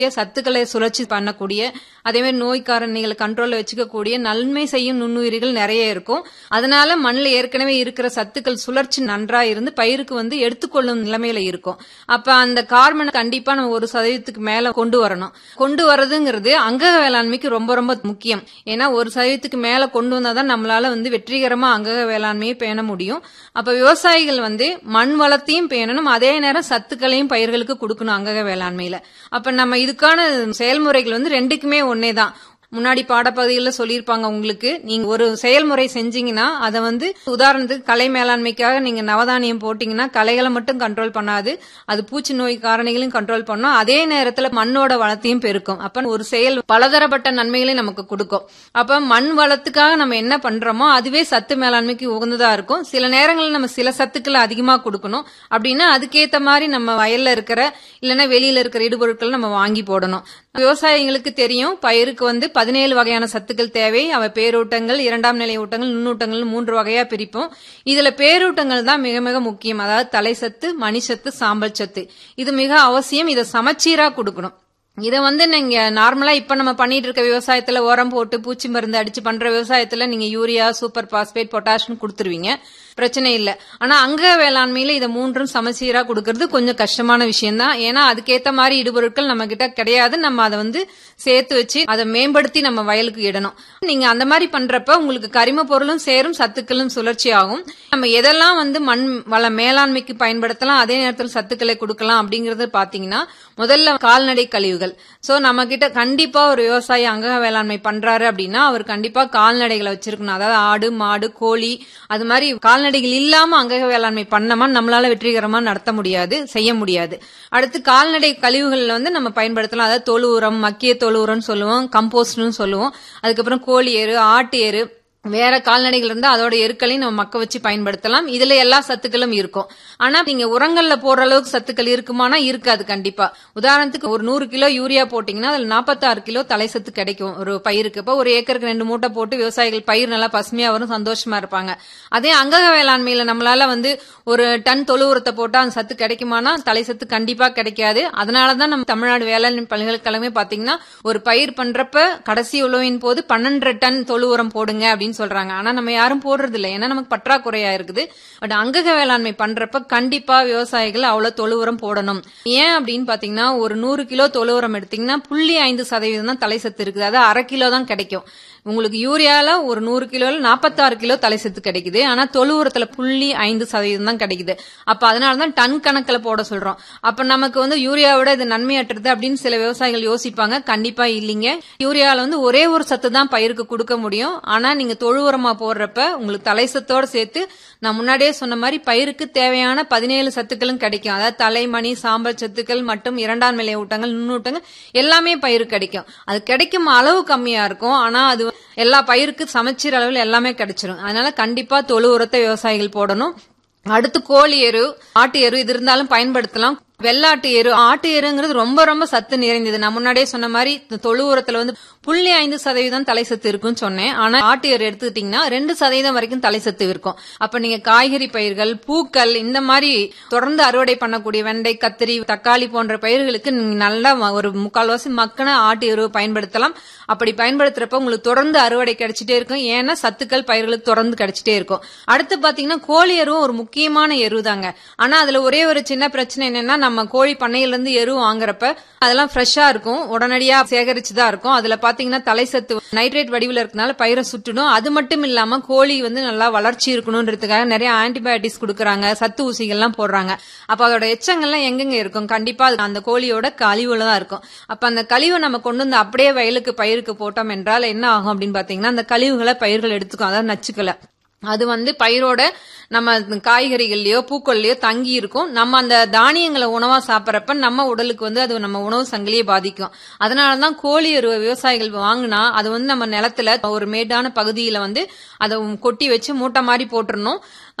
சத்துக்களை சுழற்சி பண்ணக்கூடிய அதே மாதிரி நோய் காரணிகளை கண்ட்ரோல்ல வச்சுக்கக்கூடிய நன்மை செய்யும் நுண்ணுயிரிகள் நிறைய இருக்கும் அதனால மண்ணில் ஏற்கனவே இருக்கிற சத்துக்கள் சுழற்சி நன்றா இருந்து பயிருக்கு வந்து எடுத்துக்கொள்ளும் நிலைமையில இருக்கும் அப்ப அந்த கார்பன் கண்டிப்பா நம்ம ஒரு சதவீதத்துக்கு மேல கொண்டு வரணும் கொண்டு வரதுங்கிறது அங்கக வேளாண்மைக்கு ரொம்ப ரொம்ப முக்கியம் ஏன்னா ஒரு சதவீதத்துக்கு மேல கொண்டு வந்தாதான் நம்மளால வந்து வெற்றிகரமா அங்கக வேளாண்மையை பேண முடியும் அப்ப விவசாயிகள் வந்து மண் வளத்தையும் பேணணும் அதே நேரம் சத்துக்களையும் பயிர்களுக்கு கொடுக்கணும் அங்கக வேளாண்மையில அப்ப நம்ம இதுக்கான செயல்முறைகள் வந்து ரெண்டுக்குமே ஒன்னே தான் முன்னாடி பாடப்பகுதிகளில் சொல்லியிருப்பாங்க உங்களுக்கு நீங்க ஒரு செயல்முறை செஞ்சீங்கன்னா அதை வந்து உதாரணத்துக்கு கலை மேலாண்மைக்காக நீங்க நவதானியம் போட்டீங்கன்னா கலைகளை மட்டும் கண்ட்ரோல் பண்ணாது அது பூச்சி நோய் காரணிகளையும் கண்ட்ரோல் பண்ணும் அதே நேரத்துல மண்ணோட வளத்தையும் பெருக்கும் அப்ப ஒரு செயல் பலதரப்பட்ட நன்மைகளை நமக்கு கொடுக்கும் அப்ப மண் வளத்துக்காக நம்ம என்ன பண்றோமோ அதுவே சத்து மேலாண்மைக்கு உகந்ததா இருக்கும் சில நேரங்களில் நம்ம சில சத்துக்களை அதிகமா கொடுக்கணும் அப்படின்னா அதுக்கேத்த மாதிரி நம்ம வயல்ல இருக்கிற இல்லைன்னா வெளியில இருக்கிற இடுபொருட்களை நம்ம வாங்கி போடணும் விவசாயிகளுக்கு தெரியும் பயிருக்கு வந்து பதினேழு வகையான சத்துக்கள் தேவை அவை பேரூட்டங்கள் இரண்டாம் நிலை ஊட்டங்கள் நுண்ணூட்டங்கள் மூன்று வகையா பிரிப்போம் இதுல பேரூட்டங்கள் தான் மிக மிக முக்கியம் அதாவது தலை சத்து மணி சத்து சாம்பல் சத்து இது மிக அவசியம் இதை சமச்சீரா கொடுக்கணும் இத வந்து நீங்க நார்மலா இப்ப நம்ம பண்ணிட்டு இருக்க விவசாயத்துல உரம் போட்டு பூச்சி மருந்து அடிச்சு பண்ற விவசாயத்துல நீங்க யூரியா சூப்பர் பாஸ்பேட் பொட்டாஷ்னு கொடுத்துருவீங்க பிரச்சனை இல்ல ஆனா அங்க வேளாண்மையில இதை மூன்றும் சமச்சீரா கொடுக்கறது கொஞ்சம் கஷ்டமான விஷயம் தான் ஏன்னா அதுக்கேத்த மாதிரி இடுபொருட்கள் நம்ம கிட்ட கிடையாது நம்ம அதை வந்து சேர்த்து வச்சு அதை மேம்படுத்தி நம்ம வயலுக்கு இடணும் நீங்க அந்த மாதிரி பண்றப்ப உங்களுக்கு கரிம பொருளும் சேரும் சத்துக்களும் சுழற்சி ஆகும் நம்ம எதெல்லாம் வந்து மண் வள மேலாண்மைக்கு பயன்படுத்தலாம் அதே நேரத்தில் சத்துக்களை கொடுக்கலாம் அப்படிங்கறது பாத்தீங்கன்னா முதல்ல கால்நடை கழிவுகள் சோ நம்ம கிட்ட கண்டிப்பா ஒரு விவசாயி அங்க வேளாண்மை பண்றாரு அப்படின்னா அவர் கண்டிப்பா கால்நடைகளை வச்சிருக்கணும் அதாவது ஆடு மாடு கோழி அது மாதிரி கால்நடைகள் இல்லாம அங்க வேளாண்மை பண்ணமா நம்மளால வெற்றிகரமா நடத்த முடியாது செய்ய முடியாது அடுத்து கால்நடை கழிவுகள்ல வந்து நம்ம பயன்படுத்தலாம் அதாவது தொழு உரம் மக்கிய தொழு உரம்னு சொல்லுவோம் கம்போஸ்ட்னு சொல்லுவோம் அதுக்கப்புறம் கோழி எரு ஆட்டு எரு வேற கால்நடைகள் இருந்தா அதோட எருக்களையும் நம்ம மக்க வச்சு பயன்படுத்தலாம் இதுல எல்லா சத்துக்களும் இருக்கும் ஆனா நீங்க உரங்கள்ல போடுற அளவுக்கு சத்துக்கள் இருக்குமானா இருக்காது கண்டிப்பா உதாரணத்துக்கு ஒரு நூறு கிலோ யூரியா போட்டீங்கன்னா அதுல நாற்பத்தாறு கிலோ தலை சத்து கிடைக்கும் ஒரு பயிருக்கு இப்ப ஒரு ஏக்கருக்கு ரெண்டு மூட்டை போட்டு விவசாயிகள் பயிர் நல்லா பசுமையா வரும் சந்தோஷமா இருப்பாங்க அதே அங்கக வேளாண்மையில நம்மளால வந்து ஒரு டன் தொழு உரத்தை போட்டா அந்த சத்து கிடைக்குமானா தலை சத்து கண்டிப்பா கிடைக்காது அதனாலதான் நம்ம தமிழ்நாடு வேளாண் பல்கலைக்கழகமே பாத்தீங்கன்னா ஒரு பயிர் பண்றப்ப கடைசி உழவின் போது பன்னெண்டரை டன் தொழு உரம் போடுங்க அப்படின்னு அப்படின்னு சொல்றாங்க ஆனா நம்ம யாரும் போடுறது இல்ல ஏன்னா நமக்கு பற்றாக்குறையா இருக்குது பட் அங்கக வேளாண்மை பண்றப்ப கண்டிப்பா விவசாயிகள் அவ்வளவு தொழு உரம் போடணும் ஏன் அப்படின்னு பாத்தீங்கன்னா ஒரு நூறு கிலோ தொழு உரம் எடுத்தீங்கன்னா புள்ளி ஐந்து சதவீதம் தான் தலை சத்து இருக்குது அது அரை கிலோ தான் கிடைக்கும் உங்களுக்கு யூரியால ஒரு நூறு கிலோல நாற்பத்தாறு கிலோ தலை சத்து கிடைக்குது ஆனா தொழு உரத்துல புள்ளி ஐந்து சதவீதம் தான் கிடைக்குது அப்ப அதனாலதான் டன் கணக்குல போட சொல்றோம் அப்ப நமக்கு வந்து யூரியாவோட இது நன்மையற்றது அப்படின்னு சில விவசாயிகள் யோசிப்பாங்க கண்டிப்பா இல்லைங்க யூரியால வந்து ஒரே ஒரு சத்து தான் பயிருக்கு கொடுக்க முடியும் ஆனா நீங்க தொழு உரமா போடுறப்ப உங்களுக்கு தலை சத்தோட சேர்த்து நான் முன்னாடியே சொன்ன மாதிரி பயிருக்கு தேவையான பதினேழு சத்துக்களும் கிடைக்கும் அதாவது தலைமணி சாம்பல் சத்துக்கள் மற்றும் இரண்டாம் நிலை ஊட்டங்கள் நுண்ணூட்டங்கள் எல்லாமே பயிருக்கு கிடைக்கும் அது கிடைக்கும் அளவு கம்மியா இருக்கும் ஆனா அது எல்லா பயிருக்கு சமச்சீர் அளவில் எல்லாமே கிடைச்சிரும் அதனால கண்டிப்பா தொழு உரத்தை விவசாயிகள் போடணும் அடுத்து கோழி எரு ஆட்டு எரு இது இருந்தாலும் பயன்படுத்தலாம் வெள்ளாட்டு எரு ஆட்டு எருங்கிறது ரொம்ப ரொம்ப சத்து நிறைந்தது நான் முன்னாடியே சொன்ன மாதிரி தொழு உரத்துல வந்து புள்ளி ஐந்து சதவீதம் தலை சத்து இருக்குன்னு சொன்னேன் ஆனா ஆட்டு எரு எடுத்துக்கிட்டீங்கன்னா ரெண்டு சதவீதம் வரைக்கும் தலை சத்து இருக்கும் அப்ப நீங்க காய்கறி பயிர்கள் பூக்கள் இந்த மாதிரி தொடர்ந்து அறுவடை பண்ணக்கூடிய வெண்டை கத்திரி தக்காளி போன்ற பயிர்களுக்கு நீங்க நல்லா ஒரு முக்கால்வாசி மக்கன ஆட்டு எரு பயன்படுத்தலாம் அப்படி பயன்படுத்துறப்ப உங்களுக்கு தொடர்ந்து அறுவடை கிடைச்சிட்டே இருக்கும் ஏன்னா சத்துக்கள் பயிர்களுக்கு தொடர்ந்து கிடைச்சிட்டே இருக்கும் அடுத்து பாத்தீங்கன்னா கோழி எருவும் ஒரு முக்கியமான எரு தாங்க ஆனா அதுல ஒரே ஒரு சின்ன பிரச்சனை என்னன்னா நம்ம கோழி பண்ணையில இருந்து எரு வாங்குறப்ப அதெல்லாம் ஃப்ரெஷ்ஷா இருக்கும் உடனடியா சேகரிச்சு தான் இருக்கும் அதுல பாத்தீங்கன்னா தலை சத்து நைட்ரேட் வடிவில் இருக்கனால பயிரை சுட்டுடும் அது மட்டும் இல்லாம கோழி வந்து நல்லா வளர்ச்சி இருக்கணும்ன்றதுக்காக நிறைய ஆன்டிபயோட்டிக்ஸ் கொடுக்கறாங்க சத்து ஊசிகள்லாம் போடுறாங்க அப்ப அதோட எச்சங்கள்லாம் எங்கெங்க இருக்கும் கண்டிப்பா அந்த கோழியோட கழிவுல தான் இருக்கும் அப்ப அந்த கழிவை நம்ம கொண்டு வந்து அப்படியே வயலுக்கு பயிருக்கு போட்டோம் என்றால் என்ன ஆகும் அப்படின்னு பாத்தீங்கன்னா அந்த கழிவுகளை பயிர்கள் எடுத்துக்கும் அதாவது நச்சுக்களை அது வந்து பயிரோட நம்ம காய்கறிகள்லயோ பூக்கள்லயோ தங்கி இருக்கும் நம்ம அந்த தானியங்களை உணவா சாப்பிட்றப்ப நம்ம உடலுக்கு வந்து அது நம்ம உணவு சங்கிலியை பாதிக்கும் அதனாலதான் கோழி எருவை விவசாயிகள் வாங்கினா அது வந்து நம்ம நிலத்துல ஒரு மேடான பகுதியில வந்து அதை கொட்டி வச்சு மூட்டை மாதிரி போட்டுறணும்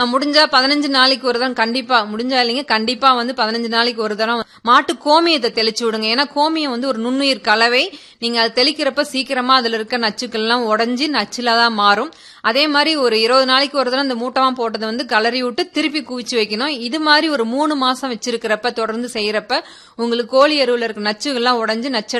அஹ், முடிஞ்சா பதினஞ்சு நாளைக்கு ஒரு தரம் கண்டிப்பா முடிஞ்சா இல்லைங்க கண்டிப்பா வந்து பதினஞ்சு நாளைக்கு ஒரு தரம் மாட்டு கோமியத்தை தெளிச்சு விடுங்க ஏன்னா கோமியம் வந்து ஒரு நுண்ணுயிர் கலவை நீங்க அது தெளிக்கிறப்ப சீக்கிரமா அதுல இருக்க நச்சுக்கள் எல்லாம் உடஞ்சி நச்சுல தான் மாறும் அதே மாதிரி ஒரு இருபது நாளைக்கு ஒரு தடவை இந்த மூட்டமா போட்டதை வந்து கலரி விட்டு திருப்பி குவிச்சு வைக்கணும் இது மாதிரி ஒரு மூணு மாசம் வச்சிருக்கிறப்ப தொடர்ந்து செய்யறப்ப உங்களுக்கு கோழி எருவுல இருக்க நச்சுகள்லாம் உடஞ்சு நச்சு